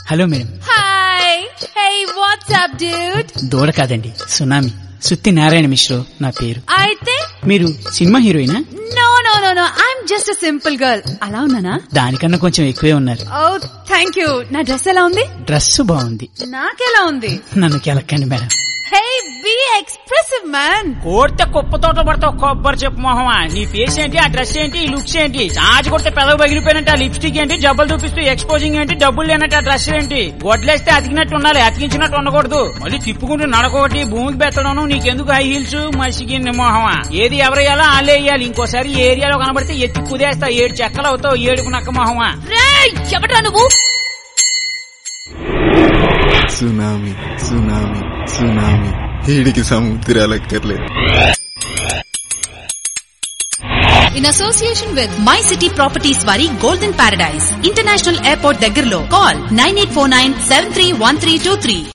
hello madam hi hey what's up dude దూడ కాదండి tsunami సుత్తి నారాయణ మిశ్రో నా పేరు అయితే మీరు సినిమా హీరోయినా no no no no I'm just a simple girl అలా ఉన్నానా దానికన్నా కొంచెం ఎక్కువే ఉన్నారు ఓ థ్యాంక్ యూ నా డ్రెస్ ఎలా ఉంది డ్రెస్ బాగుంది నాకెలా ఉంది నన్ను కెలక్కండి madam hey be expressive man కోడితే కుప్ప తోట పడతావు కొబ్బరి చెప్పు మొహమా నీ ఫేస్ ఏంటి ఆ డ్రెస్ ఏంటి ఈ లుక్స్ ఏంటి చాచి కొడితే పెదవి పగిలిపోయినట్టు ఆ లిప్స్టిక్ ఏంటి జబ్బలు చూపిస్తూ ఎక్స్పోజింగ్ ఏంటి డబ్బులు లేనట్టు ఆ డ్రెస్ ఏంటి గొడ్లేస్తే అతికినట్టు ఉండాలి అతికించినట్టు ఉండకూడదు మళ్ళీ తిప్పుకుంటూ నడకొకటి భూమికి పెట్టడం నీకెందుకు హై హీల్స్ మసిగిన మొహమా ఏది ఎవరేయాలో వాళ్ళే వేయాలి ఇంకోసారి ఈ ఏరియాలో కనబడితే ఎత్తి కుదేస్తా ఏడు చెక్కలు అవుతావు ఏడుపు నక్క మొహమా రేయ్ ఎవడ్రా నువ్వు సునామీ సునామీ సునామీ వీడికి సముద్రాలక్కర్లేదు in association with my city properties వారి గోల్డెన్ పారడైజ్ ఇంటర్నేషనల్ ఎయిర్పోర్ట్ దగ్గరలో call nine eight four nine seven three one three two three